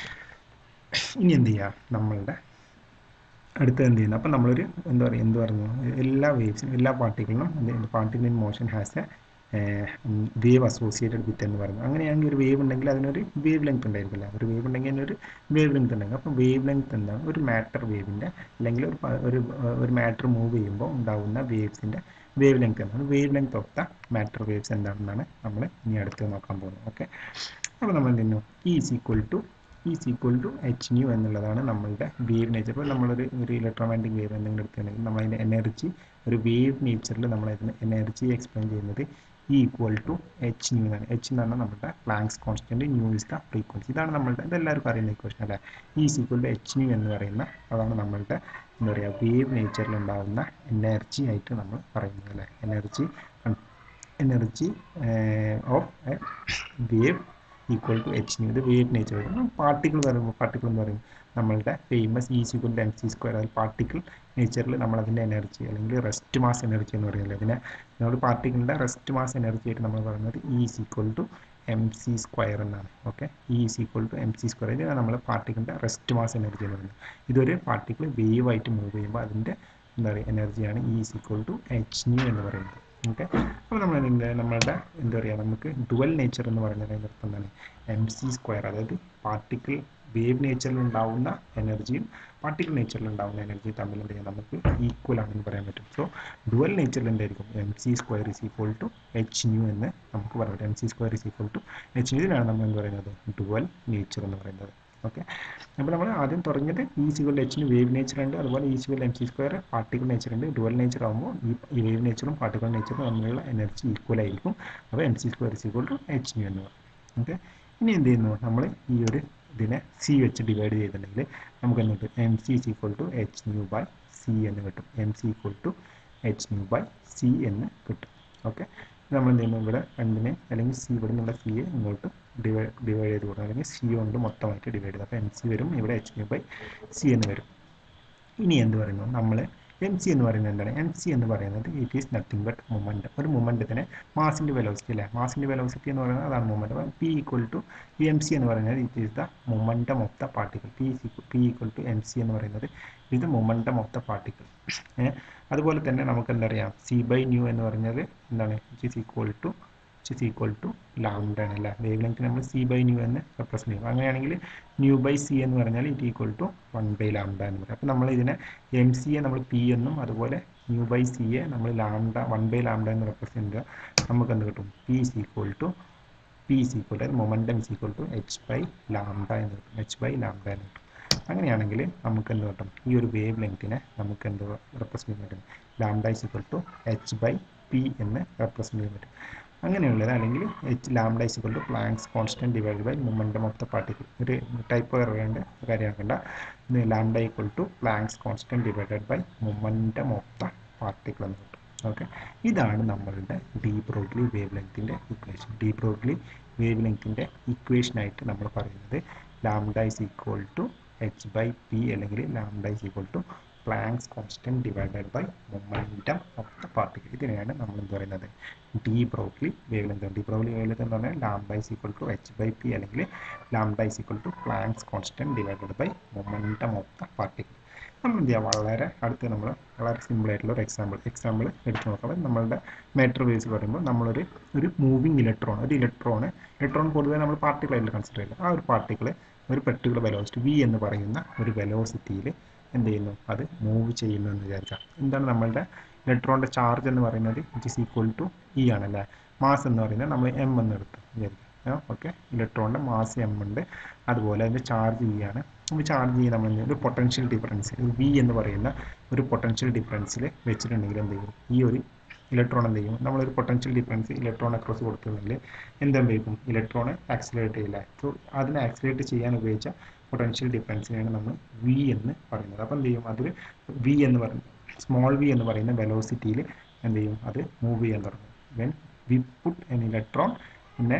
S1: ഇനി എന്ത് ചെയ്യുക നമ്മളുടെ അടുത്ത് എന്ത് ചെയ്യുന്നത് അപ്പം നമ്മളൊരു എന്താ പറയുക എന്ത് പറഞ്ഞു എല്ലാ വേവ്സിനും എല്ലാ പാർട്ടിക്കിളിനും എന്ത് particle in motion has a wave associated with എന്ന് പറയുന്നത് അങ്ങനെയാണെങ്കിൽ ഒരു വേവ് ഉണ്ടെങ്കിൽ അതിനൊരു വേവ് ലെങ്ത് ഉണ്ടായിരിക്കില്ല ഒരു വേവ് ഉണ്ടെങ്കിൽ അതിനൊരു വേവ് ലെങ്ത് ഉണ്ടെങ്കിൽ അപ്പം വേവ് ലെങ്ത് എന്താണ് ഒരു മാറ്റർ വേവിൻ്റെ അല്ലെങ്കിൽ ഒരു ഒരു ഒരു മാറ്റർ മൂവ് ചെയ്യുമ്പോൾ ഉണ്ടാകുന്ന വേവ്സിൻ്റെ വേവ് ലെങ്ത് എന്താണ് wave length of the matter waves എന്താണെന്നാണ് നമ്മൾ ഇനി അടുത്ത് നോക്കാൻ പോകുന്നത് ഓക്കെ അപ്പോൾ നമ്മൾ എന്ത് ചെയ്യുന്നു is equal to is equal to H nu എന്നുള്ളതാണ് നമ്മളുടെ വേവ് നേച്ചർ ഇപ്പോൾ നമ്മളൊരു ഒരു ഇലക്ട്രോമാഗ്നറ്റിക് വേവ് എന്തെങ്കിലും എടുക്കുകയാണെങ്കിൽ നമ്മളതിൻ്റെ എനർജി ഒരു വേവ് നേച്ചറിൽ നമ്മൾ അതിന് എനർജി എക്സ്പ്ലെയിൻ ചെയ്യുന്നത് E equal to H nu എന്നാണ് എച്ച് എന്ന് പറഞ്ഞാൽ നമ്മുടെ Planck's constant nu is the frequency ഇതാണ് നമ്മളുടെ ഇതെല്ലാവർക്കും അറിയുന്ന ഇക്വേഷൻ അല്ലേ is equal to H nu എന്ന് പറയുന്ന അതാണ് നമ്മളുടെ എന്താ പറയുക വേവ് നേച്ചറിൽ ഉണ്ടാകുന്ന എനർജി ആയിട്ട് നമ്മൾ പറയുന്നത് അല്ലേ energy energy of a wave equal to H nu ഇത് വേവ് നേച്ചർ പാർട്ടിക്കിൾ പറയുമ്പോൾ പാർട്ടിക്കിൾ എന്ന് പറയും നമ്മളുടെ famous is equal to M C square അതിൽ പാർട്ടിക്കിൾ നേച്ചറിൽ നമ്മൾ അതിൻ്റെ എനർജി അല്ലെങ്കിൽ റെസ്റ്റ് മാസ് എനർജി എന്ന് പറയുന്നത് അതിനെ നമ്മൾ പാർട്ടിക്കിളിൻ്റെ റെസ്റ്റ് മാസ് എനർജി ആയിട്ട് നമ്മൾ പറയുന്നത് is equal to M C square എന്നാണ് okay is equal to M C square ഇതിനാണ് നമ്മൾ പാർട്ടിക്കിളിൻ്റെ റെസ്റ്റ് മാസ് എനർജി എന്ന് പറയുന്നത് ഇതൊരു പാർട്ടിക്കിൾ വേവ് ആയിട്ട് മൂവ് ചെയ്യുമ്പോൾ അതിൻ്റെ എന്താ പറയുക എനർജിയാണ് is equal to H nu എന്ന് പറയുന്നത് ഓക്കെ അപ്പോൾ നമ്മൾ എന്ത് നമ്മളുടെ എന്താ പറയുക നമുക്ക് ഡുവൽ നേച്ചർ എന്ന് പറയുന്നത് അതിൻ്റെ അർത്ഥം എന്താണ് എം സി സ്ക്വയർ അതായത് പാർട്ടിക്കിൾ വേവ് നേച്ചറിൽ ഉണ്ടാവുന്ന എനർജിയും പാർട്ടിക്കിൾ നേച്ചറിൽ ഉണ്ടാവുന്ന എനർജിയും തമ്മിൽ എന്ത് ചെയ്യാം നമുക്ക് ഈക്വൽ ആണെന്ന് പറയാൻ പറ്റും സോ ഡുവൽ നേച്ചറിൽ എന്തായിരിക്കും M C square is equal to H nu എന്ന് നമുക്ക് പറയാം M C square is equal to H nu ഇതിനാണ് നമ്മൾ എന്ത് പറയുന്നത് ഡുവൽ നേച്ചർ എന്ന് പറയുന്നത് ഓക്കെ അപ്പോൾ നമ്മൾ ആദ്യം തുടങ്ങിയത് ഈ സിഗുൽ എച്ചിന് വേവ് നേച്ചർ ഉണ്ട് അതുപോലെ ഈ സിഗുൽ M C square particle nature ഉണ്ട് ഡുവൽ നേച്ചർ ആകുമ്പോൾ ഈ വേവ് നേച്ചറും പാർട്ടിക്കൽ നേച്ചറും തമ്മിലുള്ള എനർജി ഈക്വൽ ആയിരിക്കും അപ്പോൾ M C square is equal to H nu എന്ന് പറയും ഓക്കെ ഇനി എന്ത് ചെയ്യുന്നു നമ്മൾ ഈ ഒരു ഇതിനെ സി വെച്ച് ഡിവൈഡ് ചെയ്തിട്ടുണ്ടെങ്കിൽ നമുക്ക് എന്ത് കിട്ടും M C is equal to H nu by C എന്ന് കിട്ടും M C equal to H nu by C എന്ന് കിട്ടും ഓക്കെ നമ്മൾ എന്ത് ചെയ്യുന്നു ഇവിടെ രണ്ടിനെ അല്ലെങ്കിൽ സി ഇവിടെ നിന്നുള്ള സിയെ ഇങ്ങോട്ട് ഡിവൈഡ് ഡിവൈഡ് ചെയ്ത് കൊടുക്കും അല്ലെങ്കിൽ സി കൊണ്ട് മൊത്തമായിട്ട് ഡിവൈഡ് ചെയ്ത് അപ്പോൾ എം സി വരും ഇവിടെ എച്ച് ന്യൂ ബൈ സി എന്ന് വരും ഇനി എന്ത് പറയുന്നു നമ്മൾ എം സി എന്ന് പറയുന്നത് എന്താണ് എം സി എന്ന് പറയുന്നത് it is nothing but moment ഒരു മൊമെൻറ്റത്തിന് മാസിൻ്റെ വെലോസിറ്റി അല്ലേ മാസിൻ്റെ വെലോസിറ്റി എന്ന് പറയുന്നത് അതാണ് മൊമെൻറ്റ് അപ്പം പി ഈക്വൽ ടു ഈ എം സി എന്ന് പറയുന്നത് it is the momentum of the particle P P equal to M C എന്ന് പറയുന്നത് ഇത് മൊമെൻറ്റം ഓഫ് ദ പാർട്ടിക്കിൾ അതുപോലെ തന്നെ നമുക്ക് എന്താ പറയാം സി ബൈ ന്യൂ എന്ന് പറഞ്ഞത് എന്താണ് it is equal to it is equal to lambda ആണ് അല്ലേ വേവ് ലെങ്ത് നമ്മൾ സി ബൈ ന്യൂ എന്ന് റെപ്രസെൻറ്റ് ചെയ്യും അങ്ങനെയാണെങ്കിൽ ന്യൂ ബൈ സി എന്ന് പറഞ്ഞാൽ it equal to one by lambda എന്ന് പറയും അപ്പോൾ നമ്മൾ ഇതിനെ എം സി എ നമ്മൾ പി എന്നും അതുപോലെ ന്യൂ ബൈ സി എ നമ്മൾ ലാംഡ വൺ ബൈ ലാംഡ എന്ന് റെപ്രസെൻറ്റ് ചെയ്യുക നമുക്ക് എന്ത് കിട്ടും P is equal to P is equal to momentum is equal to H by lambda എന്ന് കിട്ടും എച്ച് ബൈ ലാംഡ എന്ന് കിട്ടും അങ്ങനെയാണെങ്കിൽ നമുക്ക് എന്ത് കിട്ടും ഈ ഒരു വേവ് ലെങ്തിനെ നമുക്ക് എന്ത് റെപ്രസെൻറ്റ് ചെയ്യാൻ പറ്റും lambda is equal to H by P എന്ന് റെപ്രസെൻറ്റ് ചെയ്യാൻ പറ്റും അങ്ങനെയുള്ളത് അല്ലെങ്കിൽ H lambda is equal to Planck's constant divide by momentum of the particle ഒരു ടൈപ്പ് അറിയേണ്ട കാര്യമാക്കണ്ട lambda equal to Planck's constant divided by momentum of the particle എന്ന് കിട്ടും ഓക്കെ ഇതാണ് നമ്മളുടെ ഡീ ബ്രോഗ്ലി വേവ് ലെങ്തിൻ്റെ ഇക്വേഷൻ ഡീ ബ്രോഗ്ലി വേവ് ലെങ്തിൻ്റെ ഇക്വേഷനായിട്ട് നമ്മൾ പറയുന്നത് lambda is equal to H by P അല്ലെങ്കിൽ lambda is equal to Planck's constant divided by momentum of the particle ഇതിനെയാണ് നമ്മൾ എന്ത് പറയുന്നത് de Broglie wave length de Broglie wave length എന്ന് പറഞ്ഞാൽ lambda is equal to H by P അല്ലെങ്കിൽ lambda is equal to Planck's constant divided by momentum of the particle നമ്മൾ എന്ത് ചെയ്യുക വളരെ അടുത്ത് നമ്മൾ വളരെ സിമ്പിൾ ആയിട്ടുള്ള ഒരു എക്സാമ്പിൾ എക്സാമ്പിൾ എടുത്ത് നോക്കാം അപ്പം നമ്മളുടെ മാറ്റർ വേവ്സ് പറയുമ്പോൾ നമ്മളൊരു ഒരു മൂവിങ് ഇലക്ട്രോൺ ഒരു ഇലക്ട്രോണ് ഇലക്ട്രോൺ പൊതുവേ നമ്മൾ പാർട്ടിക്കിളായിട്ട് കൺസിഡർ ചെയ്യുന്നത് ആ ഒരു പാർട്ടിക്കിൾ ഒരു പെർട്ടിക്കുലർ വെലോസിറ്റി വി എന്ന് പറയുന്ന ഒരു വെലോസിറ്റിയിൽ എന്ത് ചെയ്യുന്നു അത് മൂവ് ചെയ്യുന്നു എന്ന് വിചാരിക്കാം എന്താണ് നമ്മളുടെ ഇലക്ട്രോണിൻ്റെ ചാർജ് എന്ന് പറയുന്നത് it is equal to E ആണല്ലേ മാസ് എന്ന് പറയുന്നത് നമ്മൾ എം എന്ന് എടുത്തു വിചാരിക്കാം ഓക്കെ ഇലക്ട്രോണിൻ്റെ മാസ് എം ഉണ്ട് അതുപോലെ അതിൻ്റെ ചാർജ് ഇ ആണ് അപ്പോൾ ചാർജ് ചെയ്യുന്ന നമ്മൾ ഒരു പൊട്ടൻഷ്യൽ ഡിഫറൻസ് വി എന്ന് പറയുന്ന ഒരു പൊട്ടൻഷ്യൽ ഡിഫറൻസിൽ വെച്ചിട്ടുണ്ടെങ്കിൽ എന്ത് ചെയ്യും ഈ ഒരു ഇലക്ട്രോൺ എന്ത് ചെയ്യും നമ്മളൊരു പൊട്ടൻഷ്യൽ ഡിഫറൻസ് ഇലക്ട്രോൺ അക്രോസ് കൊടുത്തിട്ടുണ്ടെങ്കിൽ എന്തുപയോഗിക്കും ഇലക്ട്രോൺ ആക്സിലേറ്റ് ചെയ്യില്ല സോ അതിനെ ആക്സിലേറ്റ് ചെയ്യാൻ ഉപയോഗിച്ച പൊട്ടൻഷ്യൽ ഡിഫറൻസിനെയാണ് നമ്മൾ വി എന്ന് പറയുന്നത് അപ്പോൾ എന്ത് ചെയ്യും അതൊരു വി എന്ന് പറയുന്നത് സ്മോൾ വി എന്ന് പറയുന്ന വെലോസിറ്റിയിൽ എന്ത് ചെയ്യും അത് മൂവ് ചെയ്യാൻ തുടങ്ങും when we put an electron പിന്നെ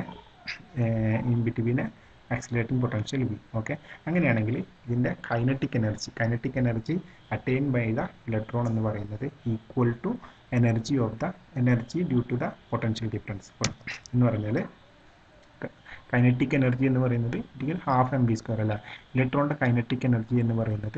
S1: in between accelerating potential V okay അങ്ങനെയാണെങ്കിൽ ഇതിൻ്റെ kinetic energy kinetic energy attain by the electron എന്ന് പറയുന്നത് equal to energy of the energy due to the potential difference എന്ന് പറഞ്ഞാൽ kinetic energy എന്ന് പറയുന്നത് it half M B square അല്ല ഇലക്ട്രോണിൻ്റെ കൈനറ്റിക് എനർജി എന്ന് പറയുന്നത്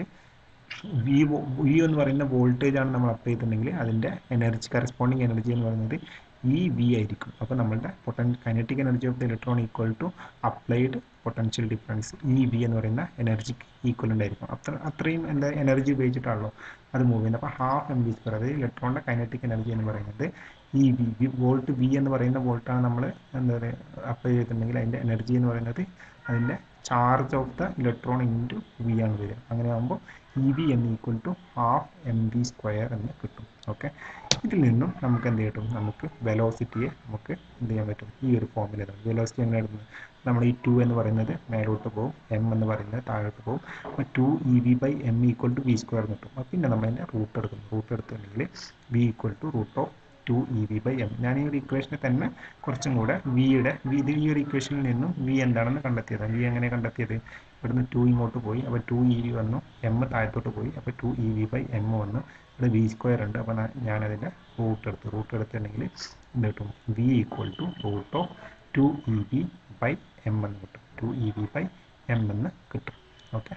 S1: വി വി എന്ന് പറയുന്ന വോൾട്ടേജ് ആണ് നമ്മൾ അപ്ലൈ ചെയ്തിട്ടുണ്ടെങ്കിൽ അതിൻ്റെ എനർജി കറസ്പോണ്ടിങ് എനർജി എന്ന് പറയുന്നത് ഇ വി ആയിരിക്കും അപ്പോൾ നമ്മളുടെ പൊട്ടൻ kinetic energy of the electron equal to applied potential difference E V എന്ന് പറയുന്ന എനർജിക്ക് ഈക്വലൻ്റ് ആയിരിക്കും അത്ര അത്രയും എന്താ എനർജി ഉപയോഗിച്ചിട്ടാണല്ലോ അത് മൂവ് ചെയ്യുന്നത് അപ്പോൾ ഹാഫ് എം ബി സ്ക്വയർ അതായത് ഇലക്ട്രോണിൻ്റെ കൈനറ്റിക് എനർജി എന്ന് പറയുന്നത് ഈ വി വി വോൾട്ട് വി എന്ന് പറയുന്ന വോൾട്ടാണ് നമ്മൾ എന്താ പറയുക അപ്ലൈ ചെയ്തിട്ടുണ്ടെങ്കിൽ അതിൻ്റെ എനർജി എന്ന് പറയുന്നത് അതിൻ്റെ charge of the electron into V ആണ് വരിക അങ്ങനെ ആകുമ്പോൾ ഇ വി എന്ന് equal to half M V square എന്ന് കിട്ടും ഓക്കെ ഇതിൽ നിന്നും നമുക്ക് എന്ത് കിട്ടും നമുക്ക് വെലോസിറ്റിയെ നമുക്ക് എന്ത് ചെയ്യാൻ പറ്റും ഈ ഒരു ഫോമിൽ വെലോസിറ്റി എങ്ങനെ എടുക്കുന്നത് നമ്മൾ ഈ ടു എന്ന് പറയുന്നത് മേലോട്ട് പോകും എം എന്ന് പറയുന്നത് താഴോട്ട് പോകും അപ്പോൾ two E V by M equal to V square കിട്ടും അപ്പോൾ പിന്നെ നമ്മൾ അതിൻ്റെ റൂട്ട് എടുക്കുന്നു റൂട്ട് എടുത്തിട്ടുണ്ടെങ്കിൽ V equal to root of two E V by M ഞാൻ ഈ ഒരു ഇക്വേഷനെ തന്നെ കുറച്ചും കൂടെ വിയുടെ വി ഇത് ഈ ഒരു ഇക്വേഷനിൽ നിന്നും വി എന്താണെന്ന് കണ്ടെത്തിയത് വി എങ്ങനെ കണ്ടെത്തിയത് ഇവിടുന്ന് ടു ഇങ്ങോട്ട് പോയി അപ്പോൾ ടു ഇ വി വന്നു എം താഴത്തോട്ട് പോയി അപ്പോൾ two E V by M വന്നു ഇവിടെ വി സ്ക്വയർ ഉണ്ട് അപ്പോൾ ഞാനതിൻ്റെ റൂട്ട് എടുത്തു റൂട്ട് എടുത്തിട്ടുണ്ടെങ്കിൽ എന്ത് കിട്ടും V equal to root of two E V by M എന്ന് കിട്ടും two E V by M എന്ന് കിട്ടും ഓക്കെ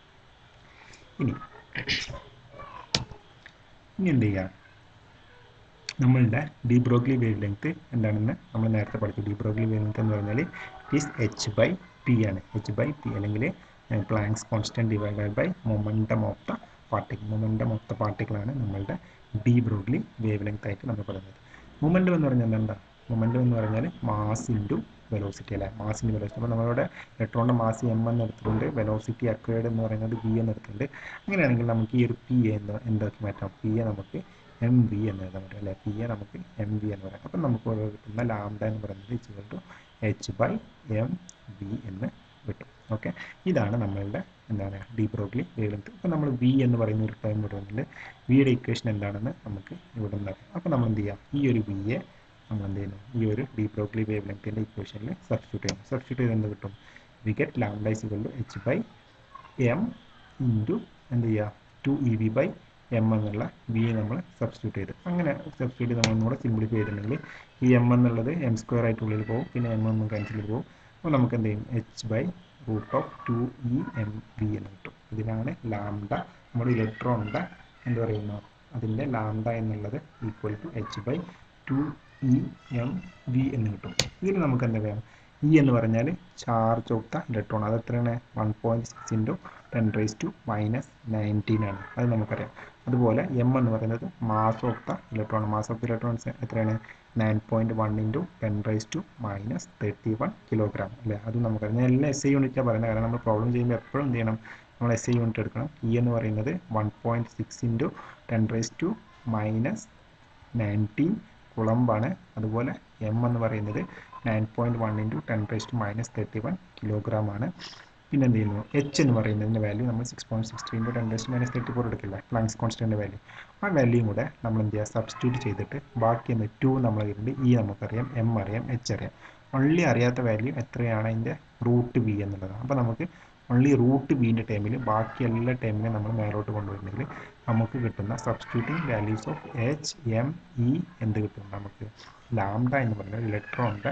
S1: ഇനി ഇനി എന്ത് ചെയ്യുക നമ്മളുടെ ഡി ബ്രോഗ്ലി വേവ് ലെങ്ത് എന്താണെന്ന് നമ്മൾ നേരത്തെ പഠിച്ചു ഡി ബ്രോഗ്ലി വേവ് ലെങ്ത് എന്ന് പറഞ്ഞാൽ ഇസ് എച്ച് ബൈ പി ആണ് എച്ച് ബൈ പി അല്ലെങ്കിൽ Planck's constant divided by momentum of the particle momentum of the പാർട്ടിക്കിളാണ് നമ്മളുടെ ഡി ബ്രോഗ്ലി വേവ് ലെങ്ത് ആയിട്ട് നമ്മൾ പറയുന്നത് മൊമെൻറ്റം എന്ന് പറഞ്ഞാൽ എന്താ മൊമെൻറ്റം എന്ന് പറഞ്ഞാൽ മാസ് ഇൻറ്റു വെലോസിറ്റി അല്ലേ മാസിൻ്റെ വെലോസിറ്റി അപ്പോൾ നമ്മളുടെ ഇലക്ട്രോണിൻ്റെ മാസ് എം എന്ന് എടുത്തിട്ടുണ്ട് വെലോസിറ്റി അക്വേർഡ് എന്ന് പറയുന്നത് വി എന്ന് എടുത്തിട്ടുണ്ട് അങ്ങനെയാണെങ്കിൽ നമുക്ക് ഈ ഒരു പി എന്ന് എന്താക്കി മാറ്റാം പി എ നമുക്ക് എം വി എന്ന് എഴുതാൻ പറ്റും അല്ലെ പി എ നമുക്ക് എം വി എന്ന് പറയാം അപ്പം നമുക്ക് കിട്ടുന്ന ലാംഡ എന്ന് പറയുന്നത് equal to H by M V എന്ന് കിട്ടും ഓക്കെ ഇതാണ് നമ്മളുടെ എന്താണ് ഡി ബ്രോഗ്ലി വേവ് ലെങ്ത് അപ്പോൾ നമ്മൾ വി എന്ന് പറയുന്ന ഒരു ടൈം വരുന്നുണ്ട് വിയുടെ ഇക്വേഷൻ എന്താണെന്ന് നമുക്ക് ഇവിടെ നിന്ന് അറിയാം അപ്പോൾ നമ്മൾ എന്ത് ചെയ്യാം ഈ ഒരു വിയെ നമ്മൾ എന്ത് ചെയ്യുന്നു ഈ ഒരു ഡി ബ്രോഗ്ലി വേവ് ലെങ്ത്തിൻ്റെ ഇക്വേഷനിൽ സബ്സ്റ്റിറ്റ്യൂട്ട് ചെയ്യണം സബ്സ്റ്റിറ്റ്യൂട്ട് ചെയ്ത് എന്ത് കിട്ടും we get lambda is equal to H by M into എന്ത് ചെയ്യുക two E V by M എന്നുള്ള വി നമ്മൾ സബ്സ്റ്റിറ്റ്യൂട്ട് ചെയ്ത് അങ്ങനെ സബ്സ്റ്റിറ്റ്യൂട്ട് നമ്മൾ ഒന്നുകൂടെ സിംപ്ലിഫൈ ചെയ്തിട്ടുണ്ടെങ്കിൽ ഈ എം എന്നുള്ളത് എം സ്ക്വയർ ആയിട്ട് ഉള്ളിൽ പോകും പിന്നെ എം എം ക്യാൻസൽ ചെയ്ത് പോകും അപ്പോൾ നമുക്ക് എന്ത് ചെയ്യും H by root of two E M V എന്ന് കിട്ടും ഇതിനാണ് ലാംഡ നമ്മുടെ ഇലക്ട്രോണിൻ്റെ എന്താ പറയുന്നു അതിൻ്റെ ലാംഡ എന്നുള്ളത് equal to H by two E M V എന്ന് കിട്ടും ഇതിൽ നമുക്ക് എന്താ പറയാം ഇ എന്ന് പറഞ്ഞാൽ ചാർജ് ഓഫ് ദ ഇലക്ട്രോൺ അത് എത്രയാണ് one point six into ten raise to minus nineteen ആണ് അത് നമുക്കറിയാം അതുപോലെ എം എന്ന് പറയുന്നത് mass of the electron mass of the electrons എത്രയാണ് nine point one into ten raise to minus thirty one kilogram അല്ലേ അത് നമുക്കറിയാം ഞാൻ എല്ലാം എസ് ഐ യൂണിറ്റാണ് പറയുന്നത് കാരണം നമ്മൾ പ്രോബ്ലം ചെയ്യുമ്പോൾ എപ്പോഴും എന്ത് ചെയ്യണം നമ്മൾ എസ് ഐ യൂണിറ്റ് എടുക്കണം ഇ എന്ന് പറയുന്നത് one point six into ten raise to minus nineteen കുളമ്പാണ് അതുപോലെ എം എന്ന് പറയുന്നത് nine point one into ten raise to minus thirty one kilogram ആണ് പിന്നെ എന്ത് ചെയ്യുന്നു എച്ച് എന്ന് പറയുന്നതിൻ്റെ വാല്യൂ നമ്മൾ six point six three into ten raise to minus thirty four എടുക്കില്ല പ്ലാങ്സ് കോൺസ്റ്റൻ്റെ വാല്യൂ ആ വാല്യൂയും കൂടെ നമ്മൾ എന്ത് ചെയ്യുക സബ്സ്റ്റിറ്റ്യൂട്ട് ചെയ്തിട്ട് ബാക്കി എന്ന് ടു നമ്മൾ കിട്ടുന്നുണ്ട് ഇ നമുക്കറിയാം എം അറിയാം എച്ച് അറിയാം ഒൺലി അറിയാത്ത വാല്യൂ എത്രയാണ് അതിൻ്റെ റൂട്ട് ബി എന്നുള്ളതാണ് അപ്പോൾ നമുക്ക് ഓൺലി റൂട്ട് ബീൻ്റെ ടൈമിൽ ബാക്കി എല്ലാ ടൈമിലും നമ്മൾ മേലോട്ട് കൊണ്ടുവരുന്നെങ്കിൽ നമുക്ക് കിട്ടുന്ന substituting values of H M E എന്ത് കിട്ടും നമുക്ക് ലാംഡ എന്ന് പറയുന്നത് ഇലക്ട്രോണിൻ്റെ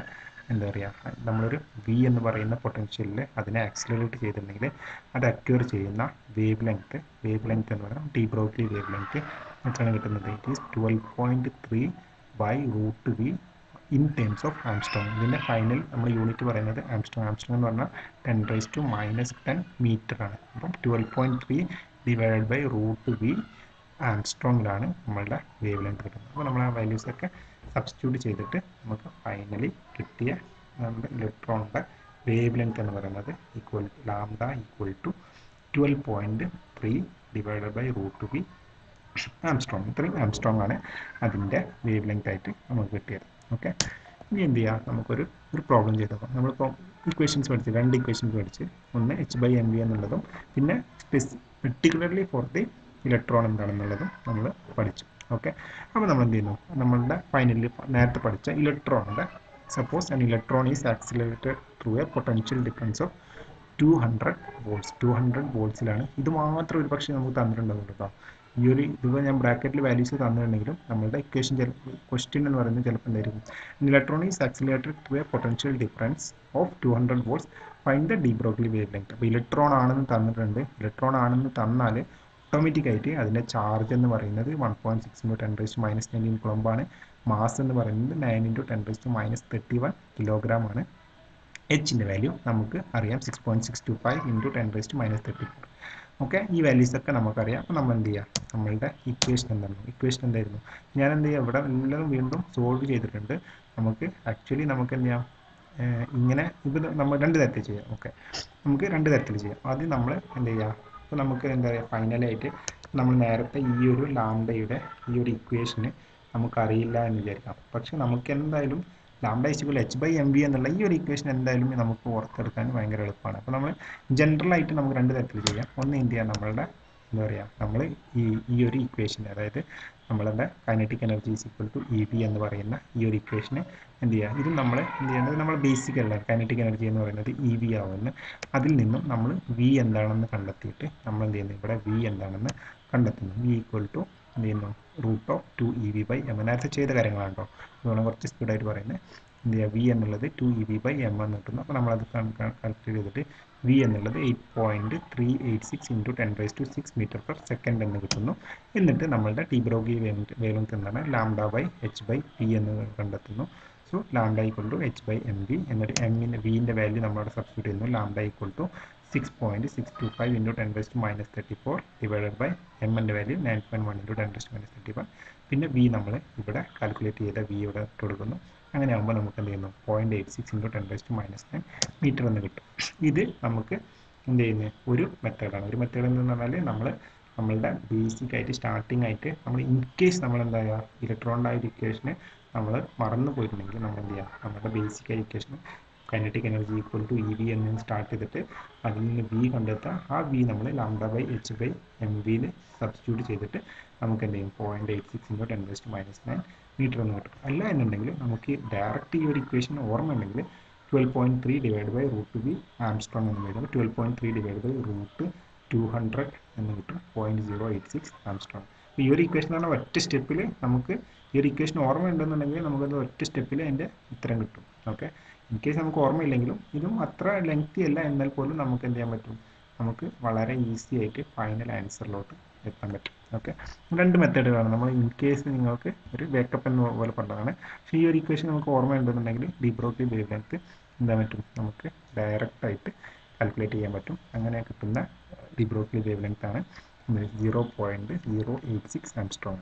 S1: എന്താ പറയുക നമ്മളൊരു വി എന്ന് പറയുന്ന പൊട്ടൻഷ്യലിൽ അതിനെ ആക്സിലറേറ്റ് ചെയ്തിട്ടുണ്ടെങ്കിൽ അത് അക്യൂർ ചെയ്യുന്ന വേവ് ലെങ്ത് വേവ് ലെങ്ത് എന്ന് പറയുന്നത് ഡി ബ്രോഗ്ലി വേവ് ലെങ്ത് എത്രയാണ് കിട്ടുന്നത് it is twelve point three by root V in terms of angstrom ഇതിൻ്റെ ഫൈനൽ നമ്മൾ യൂണിറ്റ് പറയുന്നത് ആംസ്ട്രോങ് ആംസ്ട്രോങ് എന്ന് പറഞ്ഞാൽ ten raise to minus ten metre ആണ് അപ്പം twelve point three divide by root V ആംസ്ട്രോങ്ങിലാണ് നമ്മളുടെ വേവ് ലെങ്ത് കിട്ടുന്നത് അപ്പോൾ നമ്മൾ ആ വാല്യൂസൊക്കെ സബ്സ്റ്റിറ്റ്യൂട്ട് ചെയ്തിട്ട് നമുക്ക് ഫൈനലി കിട്ടിയ നമ്മുടെ ഇലക്ട്രോണിൻ്റെ വേവ് ലെങ്ത് എന്ന് പറയുന്നത് equal lambda equal to twelve point three divided by root V angstrom ഇത്രയും ആംസ്ട്രോങ് ആണ് അതിൻ്റെ വേവ് ലെങ്ത് ആയിട്ട് നമുക്ക് കിട്ടിയത് ഓക്കെ ഇനി എന്ത് ചെയ്യാം നമുക്കൊരു ഒരു പ്രോബ്ലം ചെയ്ത് നോക്കാം നമ്മളിപ്പോൾ ഇക്വേഷൻസ് പഠിച്ച് രണ്ട് ഇക്വേഷൻസ് പഠിച്ച് ഒന്ന് എച്ച് ബൈ എം വി എന്നുള്ളതും പിന്നെ സ്പെസി പെർട്ടിക്കുലർലി ഫോർ ദി ഇലക്ട്രോൺ എന്താണെന്നുള്ളതും നമ്മൾ പഠിച്ചു ഓക്കെ അപ്പോൾ നമ്മൾ എന്ത് ചെയ്യുന്നു നമ്മളുടെ ഫൈനലിൽ നേരത്തെ പഠിച്ച ഇലക്ട്രോണിൻ്റെ suppose an electron is accelerated through a potential difference of two hundred volts two hundred വോൾട്സിലാണ് ഇത് മാത്രം ഒരു പക്ഷേ നമുക്ക് തന്നിട്ടുണ്ടാവും കേട്ടോ ഈ ഒരു ഇതിപ്പോൾ ഞാൻ ബ്രാക്കറ്റിൽ വാല്യൂസ് തന്നിട്ടുണ്ടെങ്കിലും നമ്മളുടെ ഇക്വേഷൻ ചിലപ്പോൾ ക്വസ്റ്റ്യൻ എന്ന് പറയുന്നത് ചിലപ്പോൾ എന്തായിരിക്കും electron is accelerated to a potential difference of two hundred volts find the de Broglie wave length അപ്പോൾ ഇലക്ട്രോൺ ആണെന്ന് തന്നിട്ടുണ്ട് ഇലക്ട്രോൺ ആണെന്ന് തന്നാൽ ഓട്ടോമാറ്റിക്കായിട്ട് അതിൻ്റെ ചാർജ് എന്ന് പറയുന്നത് one point six into ten raised minus nineteen കുളമ്പാണ് മാസ് എന്ന് പറയുന്നത് nine into ten raised minus thirty one kilogram ആണ് എച്ചിൻ്റെ വാല്യൂ നമുക്ക് അറിയാം six point six two five into ten raised minus thirty four okay ഈ വാല്യൂസ് ഒക്കെ നമുക്കറിയാം അപ്പോൾ നമ്മൾ എന്ത് ചെയ്യുക നമ്മളുടെ ഇക്വേഷൻ എന്താണ് ഇക്വേഷൻ എന്തായിരുന്നു ഞാൻ എന്ത് ചെയ്യുക ഇവിടെ എല്ലാം വീണ്ടും സോൾവ് ചെയ്തിട്ടുണ്ട് നമുക്ക് ആക്ച്വലി നമുക്ക് എന്ത് ചെയ്യാം ഇങ്ങനെ ഇത് നമ്മൾ രണ്ട് തരത്തിൽ ചെയ്യാം ഓക്കെ നമുക്ക് രണ്ട് തരത്തിൽ ചെയ്യാം ആദ്യം നമ്മൾ എന്ത് ചെയ്യുക അപ്പോൾ നമുക്ക് എന്താ പറയുക ഫൈനലായിട്ട് നമ്മൾ നേരത്തെ ഈ ഒരു ലാംഡയുടെ ഈ ഒരു ഇക്വേഷന് നമുക്കറിയില്ല എന്ന് വിചാരിക്കാം പക്ഷെ നമുക്ക് എന്തായാലും lambda is equal H by M B എന്നുള്ള ഈ ഒരു ഇക്വേഷൻ എന്തായാലും നമുക്ക് ഓർത്തെടുക്കാൻ ഭയങ്കര എളുപ്പമാണ് അപ്പോൾ നമ്മൾ ജനറലായിട്ട് നമുക്ക് രണ്ട് തരത്തിൽ ചെയ്യാം ഒന്ന് എന്ത് ചെയ്യാം നമ്മളുടെ എന്താ പറയുക നമ്മൾ ഈ ഈ ഒരു ഇക്വേഷൻ അതായത് നമ്മളുടെ kinetic energy is equal to E B എന്ന് പറയുന്ന ഈ ഒരു ഇക്വേഷന് എന്ത് ചെയ്യുക ഇത് നമ്മൾ എന്ത് ചെയ്യേണ്ടത് നമ്മൾ ബേസിക് അല്ല കൈനറ്റിക് എനർജി എന്ന് പറയുന്നത് ഇ വി ആവുമെന്ന് അതിൽ നിന്നും നമ്മൾ വി എന്താണെന്ന് കണ്ടെത്തിയിട്ട് നമ്മൾ എന്ത് ചെയ്യുന്നു ഇവിടെ വി എന്താണെന്ന് കണ്ടെത്തുന്നു വി ഈക്വൽ ടു എന്ത് ചെയ്യുന്നു root of two E V by M നേരത്തെ ചെയ്ത കാര്യങ്ങളാണ് കേട്ടോ അതുകൊണ്ട് കുറച്ച് സ്പീഡായിട്ട് പറയുന്നത് എന്ത് ചെയ്യുക വി എന്നുള്ളത് two E V by M എന്ന് കിട്ടുന്നു അപ്പോൾ നമ്മളത് കാൽക്കുലേറ്റ് ചെയ്തിട്ട് വി എന്നുള്ളത് eight point three eight six into ten raise to six metre per second എന്ന് കിട്ടുന്നു എന്നിട്ട് നമ്മളുടെ ടിബ്രോഗി വേലങ്ത് എന്താണ് lambda by H by P എന്ന് കണ്ടെത്തുന്നു so lambda equal to H by M V എന്നിട്ട് എമ്മിൻ്റെ വിൻ്റെ വാല്യൂ നമ്മളവിടെ സബ്സ്റ്റിറ്റ്യൂട്ട് ചെയ്യുന്നു lambda equal to six point six two five into ten raised minus thirty four divided by എമ്മിൻ്റെ value nine point one into ten raised minus thirty one പിന്നെ V നമ്മൾ ഇവിടെ calculate ചെയ്ത വി ഇവിടെ ഇട്ട് കൊടുക്കുന്നു അങ്ങനെ ആകുമ്പോൾ നമുക്ക് എന്ത് ചെയ്യുന്നു point eight six into ten raised minus nine metre എന്ന് കിട്ടും ഇത് നമുക്ക് എന്ത് ചെയ്യുന്നത് ഒരു മെത്തേഡാണ് ഒരു മെത്തേഡ് എന്ന് പറഞ്ഞാൽ നമ്മൾ നമ്മളുടെ ബേസിക് ആയിട്ട് സ്റ്റാർട്ടിംഗ് ആയിട്ട് നമ്മൾ ഇൻ കേസ് നമ്മൾ എന്താ ചെയ്യുക ഇലക്ട്രോണിൻ്റെ ആ ഒരു ഇക്വേഷന് നമ്മൾ മറന്നു പോയിട്ടുണ്ടെങ്കിൽ നമ്മൾ എന്ത് ചെയ്യുക നമ്മുടെ ബേസിക് ആയ equation kinetic energy equal to E V എന്ന് സ്റ്റാർട്ട് ചെയ്തിട്ട് അതിൽ നിന്ന് വി കണ്ടെത്തുക ആ വി നമ്മൾ lambda by H by M വിയിൽ സബ്സ്റ്റിറ്റ്യൂട്ട് ചെയ്തിട്ട് നമുക്ക് എന്ത് ചെയ്യും point eight six into ten raised minus nine metre എന്ന് കിട്ടും അല്ല എന്നുണ്ടെങ്കിൽ നമുക്ക് ഡയറക്റ്റ് ഈ ഒരു ഇക്വേഷൻ ഓർമ്മ ഉണ്ടെങ്കിൽ twelve point three divide by root B angstrom എന്ന് വരുന്നത് twelve point three divide by root two hundred എന്ന് കിട്ടും point zero eight six angstrom അപ്പോൾ ഈ ഒരു ഇക്വേഷൻ എന്ന് പറഞ്ഞാൽ ഒറ്റ സ്റ്റെപ്പിൽ നമുക്ക് ഈ ഒരു ഇക്വേഷൻ ഓർമ്മ ഉണ്ടെന്നുണ്ടെങ്കിൽ നമുക്കത് ഒറ്റ സ്റ്റെപ്പിൽ അതിൻ്റെ ഉത്തരം കിട്ടും ഓക്കെ ഇൻ കേസ് നമുക്ക് ഓർമ്മയില്ലെങ്കിലും ഇതും അത്ര ലെങ്തി അല്ല എന്നാൽ പോലും നമുക്ക് എന്ത് ചെയ്യാൻ പറ്റും നമുക്ക് വളരെ ഈസി ആയിട്ട് ഫൈനൽ ആൻസറിലോട്ട് എത്താൻ പറ്റും ഓക്കെ രണ്ട് മെത്തേഡുകളാണ് നമ്മൾ ഇൻ കേസ് നിങ്ങൾക്ക് ഒരു വേക്കപ്പ് എന്ന പോലെ പറഞ്ഞതാണ് പക്ഷേ ഈ ഒരു ഇക്വേഷൻ നമുക്ക് ഓർമ്മ ഉണ്ടെന്നുണ്ടെങ്കിൽ ഡിബ്രോക്കി വേവ് ലെങ്ത് എന്താ പറ്റും നമുക്ക് ഡയറക്റ്റ് ആയിട്ട് കാൽക്കുലേറ്റ് ചെയ്യാൻ പറ്റും അങ്ങനെ കിട്ടുന്ന ഡിബ്രോക്കി വേവ് ലെങ്ത് ആണ് zero point zero eight six angstrom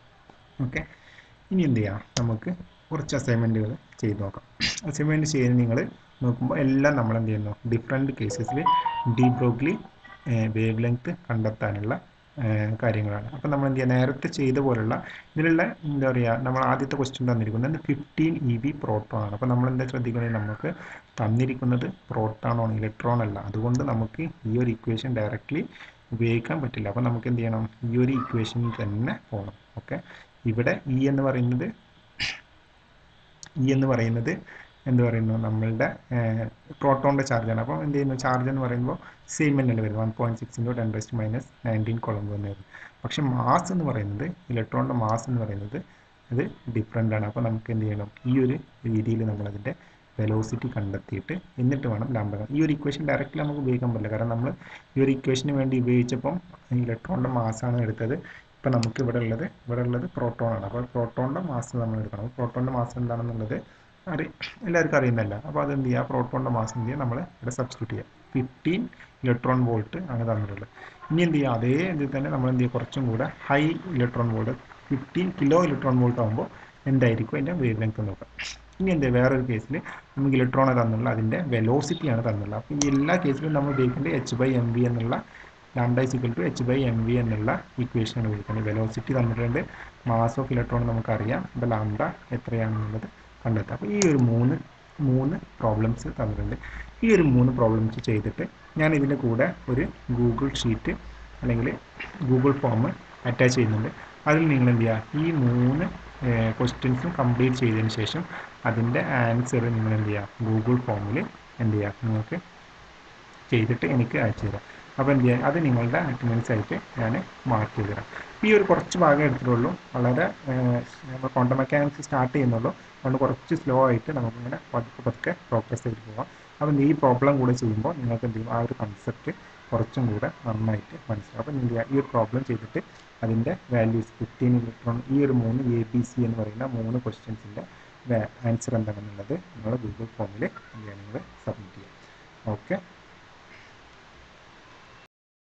S1: okay ഇനി എന്ത് ചെയ്യാം നമുക്ക് കുറച്ച് അസൈൻമെൻറ്റുകൾ ചെയ്ത് നോക്കാം അസൈൻമെൻറ്റ് ചെയ്ത് നിങ്ങൾ നോക്കുമ്പോൾ എല്ലാം നമ്മൾ എന്ത് ചെയ്യുന്നു ഡിഫറെൻറ്റ് കേസസിൽ ഡീബ്രോഗ്ലി വേവ് ലെങ്ത് കണ്ടെത്താനുള്ള കാര്യങ്ങളാണ് അപ്പോൾ നമ്മൾ എന്ത് ചെയ്യുക നേരത്തെ ചെയ്ത പോലുള്ള ഇതിലുള്ള എന്താ പറയുക നമ്മൾ ആദ്യത്തെ ക്വസ്റ്റ്യൻ തന്നിരിക്കുന്നത് ഫിഫ്റ്റീൻ ഇ വി പ്രോട്ടോൺ ആണ് അപ്പോൾ നമ്മൾ എന്താ ശ്രദ്ധിക്കുന്നത് നമുക്ക് തന്നിരിക്കുന്നത് പ്രോട്ടോൺ ആണ് ഇലക്ട്രോൺ അല്ല അതുകൊണ്ട് നമുക്ക് ഈ ഒരു ഇക്വേഷൻ ഡയറക്റ്റ്ലി ഉപയോഗിക്കാൻ പറ്റില്ല അപ്പോൾ നമുക്ക് എന്ത് ചെയ്യണം ഈ ഒരു ഇക്വേഷനിൽ തന്നെ പോകണം ഓക്കെ ഇവിടെ ഇ എന്ന് പറയുന്നത് ഇ എന്ന് പറയുന്നത് എന്ത് പറയുന്നു നമ്മളുടെ പ്രോട്ടോണിൻ്റെ ചാർജാണ് അപ്പോൾ എന്ത് ചെയ്യുന്നു ചാർജ് എന്ന് പറയുമ്പോൾ സെയിം തന്നെയല്ലേ വരും one point six into ten raised minus nineteen coulomb എന്ന് വരും പക്ഷേ മാസ് എന്ന് പറയുന്നത് ഇലക്ട്രോണിൻ്റെ മാസ് എന്ന് പറയുന്നത് അത് ഡിഫറെൻ്റ് ആണ് അപ്പോൾ നമുക്ക് എന്ത് ചെയ്യണം ഈ ഒരു രീതിയിൽ നമ്മളതിൻ്റെ വെലോസിറ്റി കണ്ടെത്തിയിട്ട് എന്നിട്ട് വേണം ലാംഡ ഈ ഒരു ഇക്വേഷൻ ഡയറക്റ്റ്ലി നമുക്ക് ഉപയോഗിക്കാൻ പറ്റില്ല കാരണം നമ്മൾ ഈ ഒരു ഇക്വേഷന് വേണ്ടി ഉപയോഗിച്ചപ്പം ഇലക്ട്രോണിൻ്റെ മാസാണ് എടുത്തത് ഇപ്പം നമുക്ക് ഇവിടെ ഉള്ളത് ഇവിടെ ഉള്ളത് പ്രോട്ടോൺ ആണ് അപ്പോൾ പ്രോട്ടോണിൻ്റെ മാസ് നമ്മൾ എടുക്കണം പ്രോട്ടോണിൻ്റെ മാസ് എന്താണെന്നുള്ളത് അറി എല്ലാവർക്കും അറിയുന്നല്ല അപ്പോൾ അത് എന്ത് ചെയ്യുക പ്രോട്ടോണിൻ്റെ മാസ് എന്ത് ചെയ്യുക നമ്മൾ ഇവിടെ സബ്സ്റ്റിറ്റ്യൂട്ട് ചെയ്യുക ഫിഫ്റ്റീൻ ഇലക്ട്രോൺ വോൾട്ട് ആണ് തന്നിട്ടുള്ളത് ഇനി എന്ത് ചെയ്യുക അതേ ഇതിൽ തന്നെ നമ്മൾ എന്ത് ചെയ്യുക കുറച്ചും കൂടെ high electron volt fifteen kilo electron volt ആകുമ്പോൾ എന്തായിരിക്കും അതിൻ്റെ വേവ് ലെങ്ത് നോക്കാം ഇനി എന്ത് വേറൊരു കേസിൽ നമുക്ക് ഇലക്ട്രോൺ തന്നുള്ള അതിൻ്റെ വെലോസിറ്റിയാണ് തന്നുള്ളത് അപ്പോൾ ഈ എല്ലാ കേസിലും നമ്മൾ ഉപയോഗിക്കേണ്ടത് എച്ച് ബൈ എം വി എന്നുള്ള lambda is equal to H by M V എന്നുള്ള ഇക്വേഷനാണ് ഉപയോഗിക്കുന്നത് വെലോസിറ്റി തന്നിട്ടുണ്ട് മാസ് ഓഫ് ഇലക്ട്രോൺ നമുക്കറിയാം അപ്പോൾ ലാംഡ എത്രയാണെന്നുള്ളത് കണ്ടെത്താം അപ്പോൾ ഈ ഒരു മൂന്ന് മൂന്ന് പ്രോബ്ലംസ് തന്നിട്ടുണ്ട് ഈ ഒരു മൂന്ന് പ്രോബ്ലംസ് ചെയ്തിട്ട് ഞാൻ ഇതിൻ്റെ കൂടെ ഒരു ഗൂഗിൾ ഷീറ്റ് അല്ലെങ്കിൽ ഗൂഗിൾ ഫോം അറ്റാച്ച് ചെയ്യുന്നുണ്ട് അതിൽ നിങ്ങൾ എന്ത് ചെയ്യുക ഈ മൂന്ന് ക്വസ്റ്റ്യൻസും കംപ്ലീറ്റ് ചെയ്തതിന് ശേഷം അതിൻ്റെ ആൻസർ നിങ്ങൾ എന്ത് ചെയ്യുക ഗൂഗിൾ ഫോമിൽ എന്ത് ചെയ്യുക നിങ്ങൾക്ക് ചെയ്തിട്ട് എനിക്ക് അയച്ചു തരാം അപ്പോൾ എന്ത് ചെയ്യുക അത് നിങ്ങളുടെ അറ്റൻഡൻസ് ആയിട്ട് ഞാൻ മാർക്ക് തരാം ഈ ഒരു കുറച്ച് ഭാഗം എടുത്തിട്ടുള്ളൂ വളരെ നമ്മൾ ക്വാണ്ടം മെക്കാനിക്സ് സ്റ്റാർട്ട് ചെയ്യുന്നുള്ളൂ അതുകൊണ്ട് കുറച്ച് സ്ലോ ആയിട്ട് നമുക്കിങ്ങനെ പതുക്കെ പതുക്കെ പ്രോഗ്രസ് ചെയ്ത് പോകാം അപ്പം ഈ പ്രോബ്ലം കൂടെ ചെയ്യുമ്പോൾ നിങ്ങൾക്ക് എന്ത് ചെയ്യും ആ ഒരു കൺസെപ്റ്റ് കുറച്ചും കൂടെ നന്നായിട്ട് മനസ്സിലാവും അപ്പം എന്ത് ചെയ്യുക ഈ ഒരു പ്രോബ്ലം ചെയ്തിട്ട് അതിൻ്റെ വാല്യൂസ് ഫിഫ്റ്റീൻ ഇലക്ട്രോൺ ഈ ഒരു മൂന്ന് എ ബി സി എന്ന് പറയുന്ന മൂന്ന് ക്വസ്റ്റ്യൻസിൻ്റെ ആൻസർ എന്താണെന്നുള്ളത് നിങ്ങൾ ഗൂഗിൾ ഫോമിൽ എന്ത് ചെയ്യുക നിങ്ങൾ സബ്മിറ്റ്